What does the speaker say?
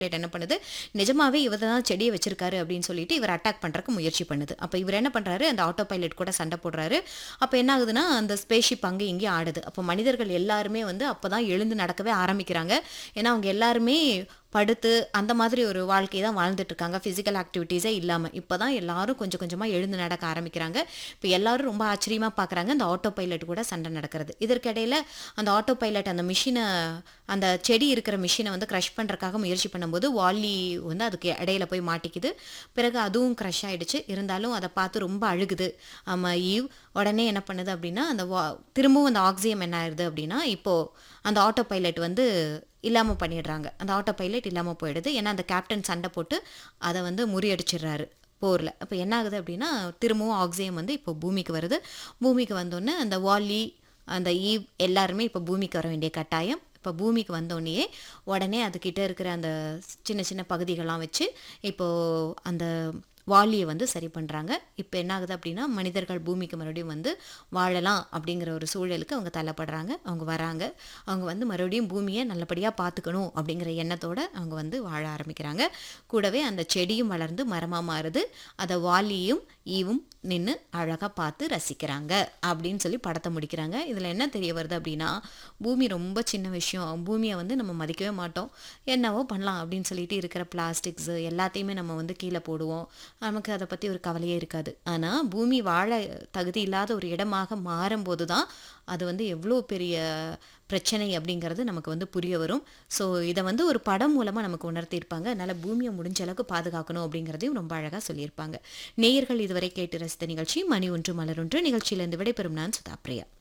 plate என்ன பண்ணுது நிஜமாவே இவர் தான் செடியை வச்சிருக்காரு அப்படின்னு சொல்லிட்டு இவர் அட்டாக் பண்றதுக்கு முயற்சி பண்ணுது அப்போ இவர் என்ன பண்றாரு அந்த ஆட்டோ பைலட் கூட சண்டை போடுறாரு அப்போ என்ன ஆகுதுன்னா அந்த ஸ்பேஸ்ஷிப் அங்கே இங்கேயும் ஆடுது அப்போ மனிதர்கள் எல்லாருமே வந்து அப்பதான் எழுந்து நடக்கவே ஆரம்பிக்கிறாங்க ஏன்னா அவங்க எல்லாருமே படுத்து அந்த மாதிரி ஒரு வாழ்க்கை தான் வாழ்ந்துட்டு இருக்காங்க ஃபிசிக்கல் ஆக்டிவிட்டீஸே இல்லாமல் இப்போ தான் எல்லாரும் கொஞ்சம் கொஞ்சமாக எழுந்து நடக்க ஆரம்பிக்கிறாங்க இப்போ எல்லாரும் ரொம்ப ஆச்சரியமாக பார்க்குறாங்க அந்த ஆட்டோ பைலட் கூட சண்டை நடக்கிறது இதற்கிடையில் அந்த ஆட்டோ பைலட் அந்த மிஷினை அந்த செடி இருக்கிற மிஷினை வந்து க்ரஷ் பண்ணுறக்காக முயற்சி பண்ணும்போது வாலி வந்து அதுக்கு இடையில போய் மாட்டிக்குது பிறகு அதுவும் க்ரஷ் ஆயிடுச்சு இருந்தாலும் அதை பார்த்து ரொம்ப அழுகுது ஆமாம் ஈவ் உடனே என்ன பண்ணுது அப்படின்னா அந்த வா திரும்பவும் அந்த ஆக்சியம் என்ன ஆயிடுது அப்படின்னா இப்போது அந்த ஆட்டோ பைலட் வந்து இல்லாமல் பண்ணிடுறாங்க அந்த ஆட்டோ பைலட் இல்லாமல் போயிடுது ஏன்னா அந்த கேப்டன் சண்டை போட்டு அதை வந்து முறியடிச்சிடுறாரு போரில் அப்போ என்ன ஆகுது அப்படின்னா திரும்பவும் ஆக்சியம் வந்து இப்போ பூமிக்கு வருது பூமிக்கு வந்தோடனே அந்த வாலி அந்த ஈவ் எல்லாருமே இப்போ பூமிக்கு வர வேண்டிய கட்டாயம் இப்போ பூமிக்கு வந்தோடனேயே உடனே அதுக்கிட்ட இருக்கிற அந்த சின்ன சின்ன பகுதிகள்லாம் வச்சு இப்போது அந்த வாலியை வந்து சரி பண்ணுறாங்க இப்போ என்ன ஆகுது அப்படின்னா மனிதர்கள் பூமிக்கு மறுபடியும் வந்து வாழலாம் அப்படிங்கிற ஒரு சூழலுக்கு அவங்க தள்ளப்படுறாங்க அவங்க வராங்க அவங்க வந்து மறுபடியும் பூமியை நல்லபடியாக பார்த்துக்கணும் அப்படிங்கிற எண்ணத்தோடு அவங்க வந்து வாழ ஆரம்பிக்கிறாங்க கூடவே அந்த செடியும் வளர்ந்து மரமாக மாறுது அதை வாலியும் ஈவும் நின்று அழகாக பார்த்து ரசிக்கிறாங்க அப்படின்னு சொல்லி படத்தை முடிக்கிறாங்க இதில் என்ன தெரிய வருது அப்படின்னா பூமி ரொம்ப சின்ன விஷயம் பூமியை வந்து நம்ம மதிக்கவே மாட்டோம் என்னவோ பண்ணலாம் அப்படின்னு சொல்லிட்டு இருக்கிற பிளாஸ்டிக்ஸு எல்லாத்தையுமே நம்ம வந்து கீழே போடுவோம் நமக்கு அதை பற்றி ஒரு கவலையே இருக்காது ஆனால் பூமி வாழ தகுதி இல்லாத ஒரு இடமாக மாறும்போது தான் அது வந்து எவ்வளோ பெரிய பிரச்சனை அப்படிங்கிறது நமக்கு வந்து புரிய வரும் ஸோ இதை வந்து ஒரு படம் மூலமாக நமக்கு உணர்த்தியிருப்பாங்க அதனால் பூமியை முடிஞ்ச அளவுக்கு பாதுகாக்கணும் அப்படிங்கிறதையும் ரொம்ப அழகாக சொல்லியிருப்பாங்க நேயர்கள் இதுவரை கேட்டு ரசித்த நிகழ்ச்சி மணி ஒன்று மலர் ஒன்று நிகழ்ச்சியிலிருந்து விடைபெறும் நான் சுதா பிரியா